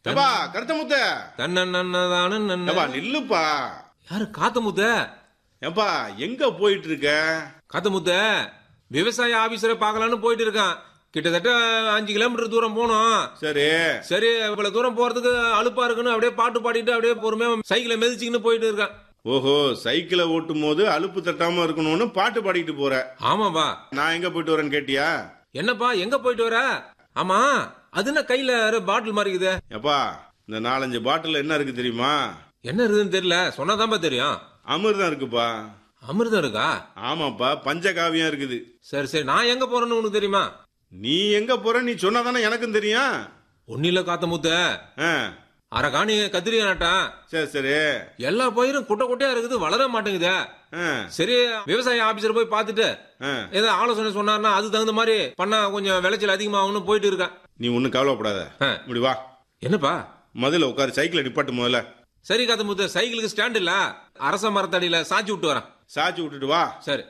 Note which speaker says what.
Speaker 1: ஏப்பா கருத்த முத்த
Speaker 2: தன்னதான
Speaker 1: ஏப்பா நில்லுப்பா
Speaker 2: யாரு காத்த முத்த
Speaker 1: ஏப்பா எங்க போயிட்டு இருக்க
Speaker 2: காத்த முத்த விவசாய ஆபீசரை பார்க்கலான்னு போயிட்டு இருக்கான் கிட்டத்தட்ட அஞ்சு கிலோமீட்டர் தூரம் போனோம்
Speaker 1: சரி
Speaker 2: சரி இவ்வளவு தூரம் போறதுக்கு அலுப்பா இருக்குன்னு அப்படியே பாட்டு பாடிட்டு அப்படியே பொறுமையா சைக்கிளை மிதிச்சுக்கின்னு போயிட்டு இருக்கான்
Speaker 1: ஓஹோ சைக்கிளை ஓட்டும் போது அலுப்பு தட்டாம இருக்கணும்னு பாட்டு பாடிட்டு போற
Speaker 2: ஆமாப்பா
Speaker 1: நான் எங்க போயிட்டு வரேன்னு கேட்டியா
Speaker 2: என்னப்பா எங்க போயிட்டு வர ஆமா அது என்ன கையில பாட்டில் மாதிரி இருக்குது
Speaker 1: ஏப்பா இந்த நாலஞ்சு பாட்டில் என்ன இருக்கு தெரியுமா
Speaker 2: என்ன இருக்குதுன்னு தெரியல சொன்னாதான்ப்பா தெரியும்
Speaker 1: அமிர்தம் இருக்குப்பா
Speaker 2: அமிர்தம் இருக்கா
Speaker 1: ஆமாப்பா பஞ்சகாவியம் இருக்குது
Speaker 2: சரி சரி நான் எங்க போறேன்னு உனக்கு தெரியுமா
Speaker 1: நீ எங்க போற நீ சொன்னாதானே எனக்கும் தெரியும்
Speaker 2: ஒன்னில காத்த முத்த
Speaker 1: ஆ,
Speaker 2: அரை காணி கத்திரிக்காய் நட்டான்
Speaker 1: சரி சரி
Speaker 2: எல்லா பயிரும் குட்டை குட்டையா இருக்குது வளர மாட்டேங்குதே
Speaker 1: ஆ,
Speaker 2: சரி விவசாய ஆபீசர் போய் பார்த்துட்டு
Speaker 1: ஆ.
Speaker 2: ஏதோ ஆலோசனை சொன்னார்னா அது தகுந்த மாதிரி பண்ணா கொஞ்சம் விளைச்சல் அதிகமாகும்னு போயிட்டு இருக்கேன்
Speaker 1: நீ ஒன்னும் கவலைப்படாத
Speaker 2: ஆ.
Speaker 1: இப்படி வா
Speaker 2: என்னப்பா
Speaker 1: முதல்ல உட்காரு சைக்கிளை நிப்பாட்டு முதல்ல
Speaker 2: சரி காத்த முத்த சைக்கிளுக்கு ஸ்டாண்ட் இல்ல அரச மரத்தடியில சாச்சி விட்டு வரேன்
Speaker 1: சாச்சி விட்டுட்டு வா
Speaker 2: சரி